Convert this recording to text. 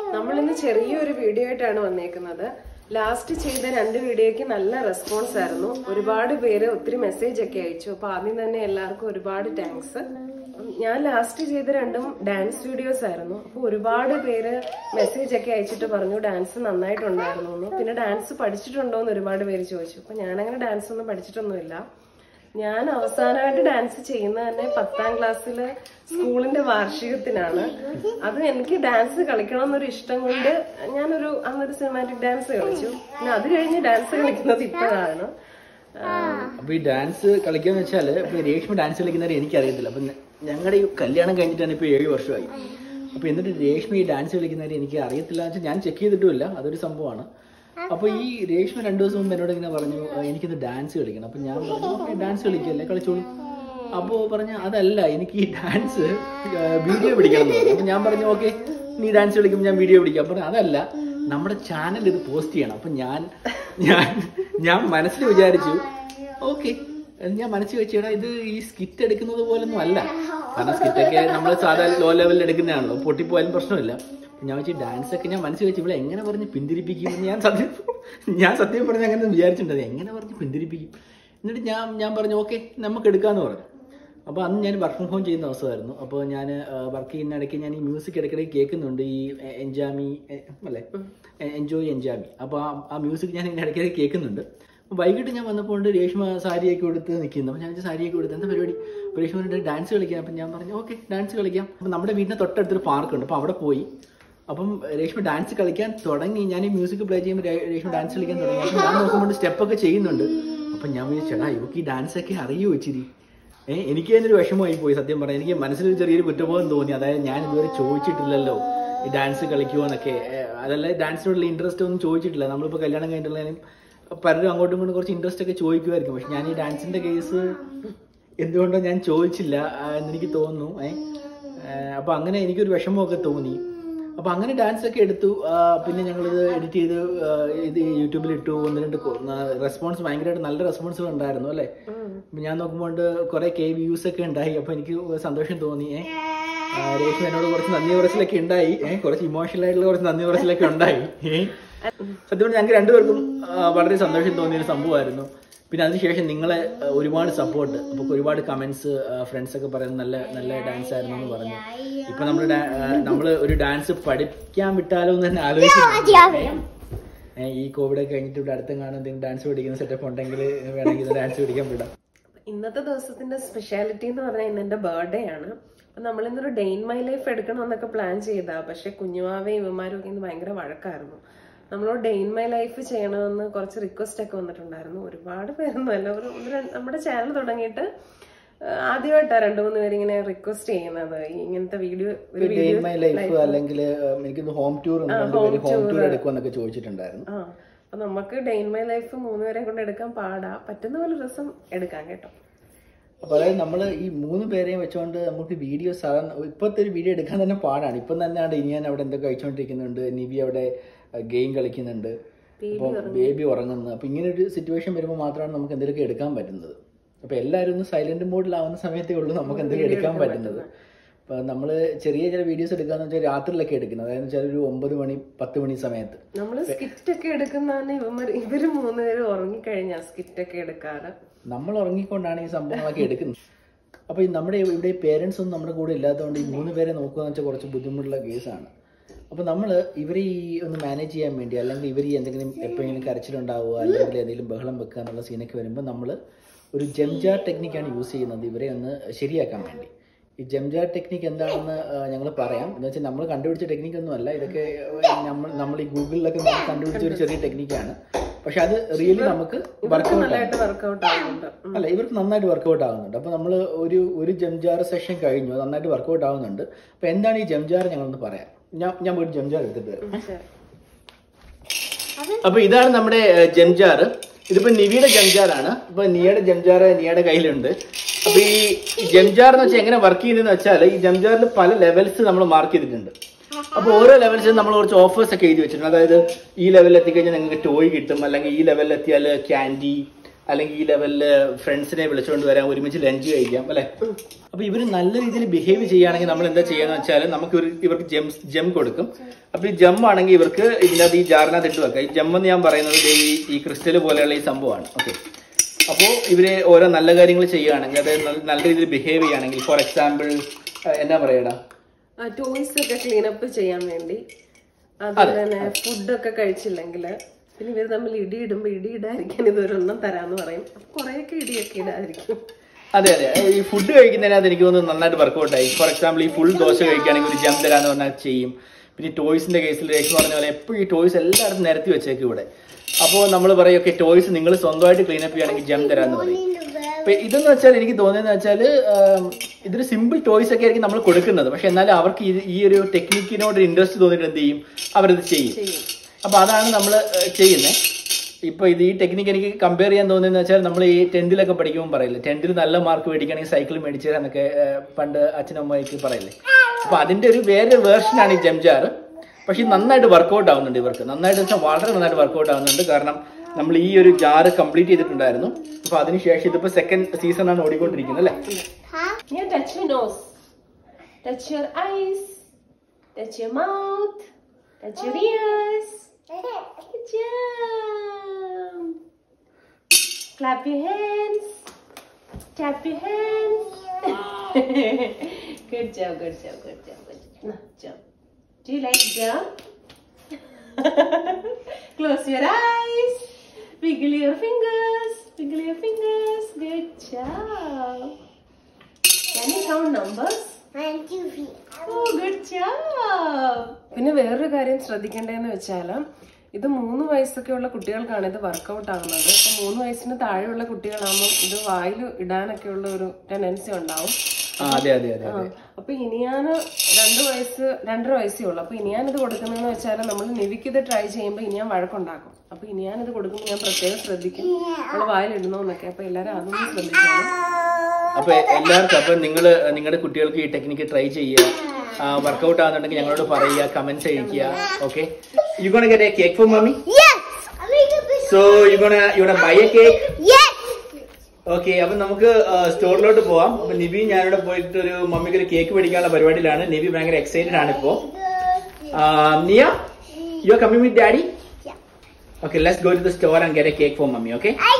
നമ്മൾ ഇന്ന് ചെറിയൊരു വീഡിയോ ആയിട്ടാണ് വന്നേക്കുന്നത് ലാസ്റ്റ് ചെയ്ത രണ്ട് വീഡിയോയ്ക്ക് നല്ല റെസ്പോൺസ് ആയിരുന്നു ഒരുപാട് പേര് ഒത്തിരി മെസ്സേജ് ഒക്കെ അയച്ചു അപ്പൊ ആദ്യം തന്നെ എല്ലാവർക്കും ഒരുപാട് താങ്ക്സ് ഞാൻ ലാസ്റ്റ് ചെയ്ത രണ്ടും ഡാൻസ് വീഡിയോസ് ആയിരുന്നു അപ്പൊ ഒരുപാട് പേര് മെസ്സേജ് ഒക്കെ അയച്ചിട്ട് പറഞ്ഞു ഡാൻസ് നന്നായിട്ടുണ്ടായിരുന്നു എന്ന് പിന്നെ ഡാൻസ് പഠിച്ചിട്ടുണ്ടോ എന്ന് ഒരുപാട് പേര് ചോദിച്ചു അപ്പൊ ഞാനങ്ങനെ ഡാൻസ് ഒന്നും പഠിച്ചിട്ടൊന്നുമില്ല ഞാൻ അവസാനമായിട്ട് ഡാൻസ് ചെയ്യുന്നത് തന്നെ പത്താം ക്ലാസ്സില് സ്കൂളിന്റെ വാർഷികത്തിനാണ് അത് എനിക്ക് ഡാൻസ് കളിക്കണം എന്നൊരു ഇഷ്ടം കൊണ്ട് ഞാനൊരു അന്നൊരു സിനിമാറ്റിക് ഡാൻസ് കളിച്ചു പിന്നെ അത് കഴിഞ്ഞ് ഡാൻസ് കളിക്കുന്നത് ഇപ്പോഴാണ് അപ്പൊ ഈ ഡാൻസ് കളിക്കാന്ന് വെച്ചാല് ഇപ്പൊ രേഷ്മ ഡാൻസ് കളിക്കുന്നവരെ എനിക്കറിയത്തില്ല അപ്പൊ ഞങ്ങളുടെ ഈ കല്യാണം കഴിഞ്ഞിട്ടാണ് ഇപ്പൊ ഏഴ് വർഷമായി അപ്പൊ എന്നിട്ട് രേഷ്മ ഈ ഡാൻസ് കളിക്കുന്നവരെ എനിക്ക് അറിയത്തില്ല എന്ന് വെച്ചാൽ ഞാൻ ചെക്ക് ചെയ്തിട്ടുമില്ല അതൊരു സംഭവമാണ് അപ്പൊ ഈ രേഷ്മ രണ്ടു ദിവസം മുമ്പ് എന്നോട് ഇങ്ങനെ പറഞ്ഞു "ആ, എനിക്കിന്ന് ഡാൻസ് കളിക്കണം അപ്പൊ ഞാൻ പറഞ്ഞു "ഓക്കേ, ഡാൻസ് കളിക്കല്ലേ കളിച്ചോളൂ അപ്പോ പറഞ്ഞ അതല്ല എനിക്ക് ഈ ഡാൻസ് വീഡിയോ പിടിക്കണം എന്ന് പറഞ്ഞു അപ്പൊ ഞാൻ പറഞ്ഞു ഓക്കെ നീ ഡാൻസ് കളിക്കുമ്പോൾ ഞാൻ വീഡിയോ പിടിക്കാം അപ്പൊ അതല്ല നമ്മുടെ ചാനൽ ഇത് പോസ്റ്റ് ചെയ്യണം അപ്പൊ ഞാൻ ഞാൻ ഞാൻ മനസ്സിൽ വിചാരിച്ചു ഓക്കെ ഞാൻ മനസ്സിൽ വെച്ചേടാ ഇത് ഈ സ്കിറ്റ് എടുക്കുന്നത് പോലൊന്നും അല്ല കാരണം സ്കിറ്റൊക്കെ നമ്മൾ സാധാരണ ലോ ലെവലിൽ എടുക്കുന്നതാണല്ലോ പൊട്ടിപ്പോയാലും പ്രശ്നമില്ല ഞാൻ വെച്ച് ഡാൻസ് ഒക്കെ ഞാൻ മനസ്സിൽ വെച്ച് ഇവിടെ എങ്ങനെ പറഞ്ഞ് പിന്തിരിപ്പിക്കും ഞാൻ സത്യം ഞാൻ സത്യം പറഞ്ഞ് അങ്ങനെ വിചാരിച്ചിട്ടുണ്ട് എങ്ങനെ പറഞ്ഞ് പിന്തിരിപ്പിക്കും എന്നിട്ട് ഞാൻ ഞാൻ പറഞ്ഞു ഓക്കെ നമുക്ക് എടുക്കാന്ന് പറഞ്ഞു അപ്പോൾ അന്ന് ഞാൻ വർക്ക് ഫ്രം ഹോം ചെയ്യുന്ന ദിവസമായിരുന്നു അപ്പോൾ ഞാൻ വർക്ക് ചെയ്യുന്ന ഇടയ്ക്ക് ഞാൻ ഈ മ്യൂസിക് ഇടയ്ക്കിടയ്ക്ക് കേൾക്കുന്നുണ്ട് ഈ എ- എൻജാമി എ- അല്ലേ എ- എൻജോയ് എൻജാമി അപ്പോൾ ആ ആ മ്യൂസിക് ഞാൻ ഇങ്ങനെ ഇടയ്ക്കിടയ്ക്ക് കേൾക്കുന്നുണ്ട് അപ്പോൾ വൈകിട്ട് ഞാൻ വന്നപ്പോൾ ഉണ്ട് രേഷ്മ സാരിയൊക്കെ കൊടുത്ത് നിൽക്കുന്നു അപ്പോൾ ഞാൻ വിചാരിച്ചു സാരിയൊക്കെ കൊടുത്ത് എന്താ പരിപാടി അപ്പോൾ രേഷ്മ പറഞ്ഞിട്ട് ഡാൻസ് കളിക്കാം അപ്പം ഞാൻ പറഞ്ഞു ഓക്കെ ഡാൻസ് കളിക്കാം അപ്പോൾ നമ്മുടെ വീടിൻ്റെ തൊട്ടടുത്തൊരു പാർക്കുണ്ട് അപ്പോൾ അവിടെ പോയി അപ്പം രേഷ്മ ഡാൻസ് കളിക്കാൻ തുടങ്ങി ഞാൻ ഈ മ്യൂസിക് പ്ലേ ചെയ്യുമ്പോൾ രേ- രേഷ്മ ഡാൻസ് കളിക്കാൻ തുടങ്ങി അപ്പം ഞാൻ നോക്കുമ്പോൾ സ്റ്റെപ്പൊക്കെ ചെയ്യുന്നുണ്ട് അപ്പം ഞാൻ വിചാരിച്ചടാ ഇവക്ക് ഈ ഡാൻസ് ഒക്കെ അറിയോ ഇച്ചിരി ഏഹ് എനിക്ക് തന്നെ ഒരു വിഷമമായി പോയി സത്യം പറഞ്ഞാൽ എനിക്ക് മനസ്സിലൊരു ചെറിയൊരു കുറ്റബോധം തോന്നി അതായത് ഞാൻ ഇതുവരെ ചോദിച്ചിട്ടില്ലല്ലോ ഈ ഡാൻസ് കളിക്കുമോ എന്നൊക്കെ ഏഹ് അതല്ല ഡാൻസിനോടുള്ള ഇൻട്രസ്റ്റ് ഒന്നും ചോദിച്ചിട്ടില്ല നമ്മളിപ്പോൾ കല്യാണം കഴിഞ്ഞിട്ടുള്ളതിനും പലരും അങ്ങോട്ടും ഇങ്ങോട്ടും കുറച്ച് ഇൻട്രസ്റ്റ് ഒക്കെ ചോദിക്കുമായിരിക്കും പക്ഷെ ഞാൻ ഈ ഡാൻസിന്റെ കേസ് എന്തുകൊണ്ടോ ഞാൻ ചോദിച്ചില്ല ആ, എന്നെനിക്ക് തോന്നുന്നു ഏഹ് അപ്പൊ അങ്ങനെ എനിക്കൊരു വിഷമമൊക്കെ തോന്നി അപ്പൊ അങ്ങനെ ഡാൻസ് ഒക്കെ എടുത്തു ആ, പിന്നെ ഞങ്ങളിത് എഡിറ്റ് ചെയ്ത് ആ, ഇത് യൂട്യൂബിൽ ഇട്ടു ഒന്ന് രണ്ട് റെസ്പോൺസ് ഭയങ്കരമായിട്ട് നല്ല റെസ്പോൺസുകൾ ഉണ്ടായിരുന്നു അല്ലേ അപ്പൊ ഞാൻ നോക്കുമ്പോൾ കുറെ കെ വ്യൂസ് ഒക്കെ ഉണ്ടായി അപ്പൊ എനിക്ക് സന്തോഷം തോന്നി ഏ ആ, രേഷ്മ എന്നോട് കുറച്ച് നന്ദി പറച്ചിലൊക്കെ ഉണ്ടായി ഏഹ് കുറച്ച് ഇമോഷണൽ ആയിട്ടുള്ള കുറച്ച് നന്ദി പറച്ചിലൊക്കെ ഉണ്ടായി ഏഹ് സത്യം പറഞ്ഞാൽ ഞങ്ങൾക്ക് രണ്ടുപേർക്കും ആ, വളരെ സന്തോഷം തോന്നിയ ഒരു സംഭവമായിരുന്നു പിന്നെ അതിനുശേഷം നിങ്ങളെ ആ, ഒരുപാട് സപ്പോർട്ട് അപ്പൊ ഒരുപാട് കമന്റ്സ് ഫ്രണ്ട്സ് ഒക്കെ പറയുന്നത് നല്ല നല്ല ഡാൻസ് ആയിരുന്നു എന്ന് പറഞ്ഞു ഇപ്പൊ നമ്മൾ നമ്മൾ ഒരു ഡാൻസ് പഠിക്കാൻ വിട്ടാലോ എന്ന് തന്നെ ആലോചിക്കുന്നു ഏ, ഈ കോവിഡ് ഒക്കെ കഴിഞ്ഞിട്ട് ഇവിടെ അടുത്തും കാണാൻ എന്തെങ്കിലും ഡാൻസ് പഠിക്കുന്ന സെറ്റപ്പ് ഉണ്ടെങ്കിൽ വേണമെങ്കിൽ ഡാൻസ് പഠിക്കാൻ വിടാം ഇന്നത്തെ ദിവസത്തിന്റെ സ്പെഷ്യാലിറ്റി എന്ന് പറഞ്ഞാൽ ഇന്ന് എന്റെ ബർത്ത്ഡേ ആണ് അപ്പൊ നമ്മൾ ഇന്നൊരു ഡേ ഇൻ മൈ ലൈഫ് എടുക്കണം എന്നൊക്കെ പ്ലാൻ ചെയ്താ പക്ഷെ കുഞ്ഞുമാവേ ഇവന്മാരും ഒക്കെ ഇന്ന് ഭയങ്കര വഴക്കായിരുന്നു നമ്മളോട് ഡേ ഇൻ മൈ ലൈഫ് ചെയ്യണമെന്ന് കുറച്ച് റിക്വസ്റ്റ് ഒക്കെ വന്നിട്ടുണ്ടായിരുന്നു ഒരുപാട് പേരൊന്നും അല്ല ഒരു ഒന്ന് രണ്ട് നമ്മുടെ ചാനൽ തുടങ്ങിയിട്ട് ആദ്യമായിട്ടാണ് രണ്ടു മൂന്ന് പേര് ഇങ്ങനെ റിക്വസ്റ്റ് ചെയ്യുന്നത് ഈ ഇങ്ങനത്തെ വീഡിയോ ഒരു ഡേ വീഡിയോ മൈ ലൈഫ് അല്ലെങ്കിൽ എനിക്കൊന്ന് ഹോം ടൂർ ഹോം ടൂർ എടുക്കുമെന്നൊക്കെ ചോദിച്ചിട്ടുണ്ടായിരുന്നു ആ അപ്പൊ നമുക്ക് ഡേ ഇൻ മൈ ലൈഫ് മൂന്നുപേരെ കൊണ്ട് എടുക്കാൻ പാടാ പറ്റുന്ന പോലെ ദിവസം എടുക്കാം കേട്ടോ അപ്പൊ അതായത് നമ്മൾ ഈ മൂന്ന് പേരെയും വെച്ചുകൊണ്ട് നമുക്ക് വീഡിയോ സാധാരണ ഇപ്പോഴത്തെ ഒരു വീഡിയോ എടുക്കാൻ തന്നെ പാടാണ് ഇപ്പം തന്നെയാണ് ഇനിയാൻ അവിടെ എന്തൊക്കെ കഴിച്ചുകൊണ്ടിരിക്കുന്നുണ്ട് നിവി അവിടെ ഗെയിം കളിക്കുന്നുണ്ട് അപ്പം ബേബി ഉറങ്ങുന്നു അപ്പൊ ഇങ്ങനെ ഒരു സിറ്റുവേഷൻ വരുമ്പോൾ മാത്രമാണ് നമുക്ക് എന്തെങ്കിലുമൊക്കെ എടുക്കാൻ പറ്റുന്നത് അപ്പൊ എല്ലാവരും ഒന്ന് സൈലന്റ് മോഡിലാവുന്ന സമയത്തേ ഉള്ളൂ നമുക്ക് എന്തെങ്കിലും എടുക്കാൻ പറ്റുന്നത് അപ്പൊ നമ്മള് ചെറിയ ചില വീഡിയോസ് എടുക്കാന്ന് വെച്ചാൽ രാത്രിയിലൊക്കെ എടുക്കുന്നത് അതായത് വെച്ചാൽ ഒരു ഒമ്പത് മണി പത്ത് മണി സമയത്ത് നമ്മള് സ്കിറ്റ് ഒക്കെ എടുക്കുന്ന ഇവന്മാര് ഇവര് മൂന്നുപേരും ഉറങ്ങിക്കഴിഞ്ഞാ സ്കിറ്റ് ഒക്കെ എടുക്കാറ് നമ്മൾ ഉറങ്ങിക്കൊണ്ടാണ് ഈ സംഭവങ്ങളൊക്കെ എടുക്കുന്നത് അപ്പോൾ ഈ നമ്മുടെ ഇവിടെ പേരൻസ് ഒന്നും നമ്മുടെ കൂടെ ഇല്ലാത്തതുകൊണ്ട് ഈ മൂന്ന് പേരെ നോക്കുക എന്ന് വെച്ചാൽ കുറച്ച് ബുദ്ധിമുട്ടുള്ള കേസാണ് അപ്പോൾ നമ്മൾ ഇവരെ ഈ ഒന്ന് മാനേജ് ചെയ്യാൻ വേണ്ടി അല്ലെങ്കിൽ ഇവർ ഈ എന്തെങ്കിലും എപ്പോഴെങ്കിലും കരച്ചിലുണ്ടാവുക അല്ലെങ്കിൽ എന്തെങ്കിലും ബഹളം വെക്കുക എന്നുള്ള സീനൊക്കെ വരുമ്പോൾ നമ്മൾ ഒരു ജംജാർ ടെക്നിക്കാണ് യൂസ് ചെയ്യുന്നത് ഇവരെ ഒന്ന് ശരിയാക്കാൻ വേണ്ടി ഈ ജംജാർ ടെക്നിക്ക് എന്താണെന്ന് ഞങ്ങൾ പറയാം എന്ന് വെച്ചാൽ നമ്മൾ കണ്ടുപിടിച്ച ടെക്നിക്ക് ഒന്നും അല്ല ഇതൊക്കെ നമ്മൾ നമ്മൾ ഈ ഗൂഗിളിലൊക്കെ നമ്മൾ കണ്ടുപിടിച്ച ഒരു ചെറിയ ടെക്നിക്കാണ് പക്ഷെ അത് റിയലി നമുക്ക് വർക്കൗട്ട് നല്ലതായിട്ട് വർക്കൗട്ട് ആവുന്നുണ്ട് ഉം. അല്ല ഇവർക്ക് നന്നായിട്ട് വർക്കൗട്ട് ആവുന്നുണ്ട് അപ്പൊ നമ്മൾ ഒരു ഒരു ജംജാർ സെഷൻ കഴിഞ്ഞു അത് നന്നായിട്ട് വർക്കൗട്ട് ആവുന്നുണ്ട് അപ്പൊ എന്താണ് ഈ ജംജാർ ഞങ്ങളൊന്ന് പറയാം ഞാൻ ഞാൻ ഒരു ജംജാർ എടുത്തിട്ട് വരാം ശരി. അപ്പൊ ഇതാണ് നമ്മുടെ ജംജാർ ഇതിപ്പോ നിവിയുടെ ജംജാറാണ് ഇപ്പൊ നിയുടെ ജംജാർ നിയുടെ കയ്യിലുണ്ട് അപ്പൊ ഈ ജംജാർ എന്ന് വെച്ചാൽ എങ്ങനെ വർക്ക് ചെയ്യുന്നതെന്ന് വെച്ചാൽ ഈ ജംജാറിൽ പല ലെവൽസ് നമ്മൾ മാർക്ക് ചെയ്തിട്ടുണ്ട് അപ്പൊ ഓരോ ലെവൽസിലും നമ്മൾ കുറച്ച് ഓഫേഴ്സ് ഒക്കെ എഴുതി വെച്ചിട്ടുണ്ട് അതായത് ഈ ലെവലിൽ എത്തിക്കഴിഞ്ഞാൽ നിങ്ങൾക്ക് ടോയ് കിട്ടും അല്ലെങ്കിൽ ഈ ലെവലിൽ എത്തിയാൽ ക്യാൻഡി അല്ലെങ്കിൽ ഈ ലെവലില് ഫ്രണ്ട്സിനെ വിളിച്ചുകൊണ്ട് വരാം ഒരുമിച്ച് ലഞ്ച് കഴിക്കാം അല്ലെ അപ്പൊ ഇവര് നല്ല രീതിയിൽ ബിഹേവ് ചെയ്യുകയാണെങ്കിൽ നമ്മൾ എന്താ ചെയ്യാന്ന് വെച്ചാൽ നമുക്ക് ഒരു ഇവർക്ക് ജെം ജെം കൊടുക്കും അപ്പൊ ഈ ജെം ആണെങ്കിൽ ഇവർക്ക് ഇതിനകത്ത് ഈ ജാറിനകത്ത് ഇട്ട് വെക്കാം ഈ ജെം എന്ന് ഞാൻ പറയുന്നത് ദേ ഈ ഈ ക്രിസ്റ്റൽ പോലെയുള്ള ഈ സംഭവമാണ് ഓക്കെ അപ്പോൾ ഇവര് ഓരോ നല്ല കാര്യങ്ങൾ ചെയ്യുകയാണെങ്കിൽ അതായത് നല്ല- നല്ല രീതിയിൽ ബിഹേവ് ചെയ്യുകയാണെങ്കിൽ ഫോർ എക്സാമ്പിൾ എന്നാ പറയടാ ടോയ്സ് ഒക്കെ ക്ലീനപ്പ് ചെയ്യാൻ വേണ്ടി അതുപോലെ തന്നെ ഫുഡൊക്കെ കഴിച്ചില്ലെങ്കിൽ പിന്നെ ഇവർ തമ്മിൽ ഇടി ഇടുമ്പോ ഇടി ഇടാതിരിക്കാൻ ഇത് ഒരെണ്ണം തരാന്ന് പറയും അപ്പൊ കുറെയൊക്കെ ഇടിയൊക്കെ ഇടാതിരിക്കും അതെ അതെ ഈ ഫുഡ് കഴിക്കുന്നതിനകത്ത് എനിക്ക് തോന്നുന്നു നന്നായിട്ട് വർക്കൗട്ട് ആയി ഫോർ എക്സാമ്പിൾ ഈ ഫുൾ ദോശ കഴിക്കുകയാണെങ്കിൽ ഒരു ജം തരാന്ന് പറഞ്ഞാൽ ചെയ്യും പിന്നെ ടോയ്സിന്റെ കേസിൽ രേഖ പറഞ്ഞ പോലെ എപ്പോഴും ഈ ടോയ്സ് എല്ലായിടത്തും നിരത്തി വെച്ചേക്കും ഇവിടെ അപ്പോൾ നമ്മൾ പറയും ഒക്കെ ടോയ്സ് നിങ്ങൾ സ്വന്തമായിട്ട് ക്ലീനപ്പ് ചെയ്യുകയാണെങ്കിൽ ജം തരാന്ന് പറയും അപ്പൊ ഇതെന്ന് വെച്ചാൽ എനിക്ക് തോന്നുന്നത് വെച്ചാൽ ഇതൊരു സിമ്പിൾ ടോയ്സ് ഒക്കെ ആയിരിക്കും നമ്മൾ കൊടുക്കുന്നത് പക്ഷെ എന്നാലും അവർക്ക് ഇത് ഈ ഒരു ടെക്നിക്കിനോട് ഇൻട്രസ്റ്റ് തോന്നിയിട്ട് എന്ത് ചെയ്യും അവരത് ചെയ്യും ചെയ്യും അപ്പൊ അതാണ് നമ്മൾ ചെയ്യുന്നത് ഇപ്പൊ ഇത് ഈ ടെക്നിക്ക് എനിക്ക് കമ്പയർ ചെയ്യാൻ തോന്നുന്നത് വെച്ചാൽ നമ്മൾ ഈ ടെൻത്തിലൊക്കെ പഠിക്കുമ്പോൾ പറയില്ലേ ടെൻത്തിൽ നല്ല മാർക്ക് മേടിക്കുകയാണെങ്കിൽ സൈക്കിൾ മേടിച്ചു തരാന്നൊക്കെ ഏഹ്, പണ്ട് അച്ഛനമ്മയ്ക്ക് പറയില്ലേ അപ്പൊ അതിന്റെ ഒരു വേറെ വേർഷനാണ് ഈ ജംജാർ പക്ഷെ ഇത് നന്നായിട്ട് വർക്കൗട്ട് ആവുന്നുണ്ട് ഇവർക്ക് നന്നായിട്ട് വെച്ചാൽ വളരെ നന്നായിട്ട് വർക്കൗട്ട് ആവുന്നുണ്ട് കാരണം നമ്മൾ ഈ ഒരു ജാറ് കംപ്ലീറ്റ് ചെയ്തിട്ടുണ്ടായിരുന്നു അപ്പൊ അതിനുശേഷം ഇതിപ്പോ സെക്കൻഡ് സീസൺ ആണ് ഓടിക്കൊണ്ടിരിക്കുന്നത് അല്ലേ Yeah, touch your nose. Touch your eyes. Touch your mouth. Touch your ears. Good job. Clap your hands. Tap your hands. good job, good job, good job, good job. Now, jump. Do you like jump? Close your eyes. Wiggle your fingers. Wiggle your fingers. Good job. Can you count numbers? Oh, good job. പിന്നെ വേറൊരു കാര്യം ശ്രദ്ധിക്കേണ്ടതെന്ന് വെച്ചാൽ ഇത് മൂന്ന് വയസ്സൊക്കെയുള്ള കുട്ടികൾക്കാണ് ഇത് workout ആവുന്നത് ഇപ്പൊ മൂന്ന് വയസ്സിന് താഴെയുള്ള കുട്ടികളാകുമ്പോൾ ഇത് വായിൽ ഇടാനൊക്കെ ഉള്ള ഒരു ടെൻഡൻസി ഉണ്ടാവും ആ അതെ അതെ അതെ ആ, അപ്പൊ ഇനിയാന് രണ്ട് വയസ്സ് രണ്ടര വയസ്സേ ഉള്ളു അപ്പൊ ഇനിയാൻ ഇത് കൊടുക്കുന്നതെന്ന് വെച്ചാൽ നമ്മൾ നിവിക്ക് ഇത് ട്രൈ ചെയ്യുമ്പോൾ ഇനിയാൻ വഴക്കുണ്ടാക്കും അപ്പൊ ഇനിയാൻ ഇത് കൊടുക്കുമ്പോൾ ഞാൻ പ്രത്യേകം ശ്രദ്ധിക്കും നമ്മൾ വായിലിടണമെന്നൊക്കെ അപ്പൊ എല്ലാരും അതൊന്നും ശ്രദ്ധിക്കണം അപ്പൊ എല്ലാവർക്കും അപ്പൊ നിങ്ങൾ നിങ്ങളുടെ കുട്ടികൾക്ക് ഈ ടെക്നിക്ക് ട്രൈ ചെയ്യുക വർക്കൗട്ട് ആവുന്നുണ്ടെങ്കിൽ ഞങ്ങളോട് പറയുക കമന്റ്സ് അയക്കുക okay you gonna get a cake for mummy so you gonna you gonna buy a cake okay അപ്പൊ നമുക്ക് സ്റ്റോറിലോട്ട് പോവാം അപ്പൊ നിബി ഞാനിവിടെ പോയിട്ട് ഒരു മമ്മിക്ക് ഒരു കേക്ക് മേടിക്കാനുള്ള പരിപാടിയിലാണ് നിബി ഭയങ്കര എക്സൈറ്റഡ് ആണ് ഇപ്പോ Niya you are coming with daddy okay let's go to the store and get a cake for mummy okay I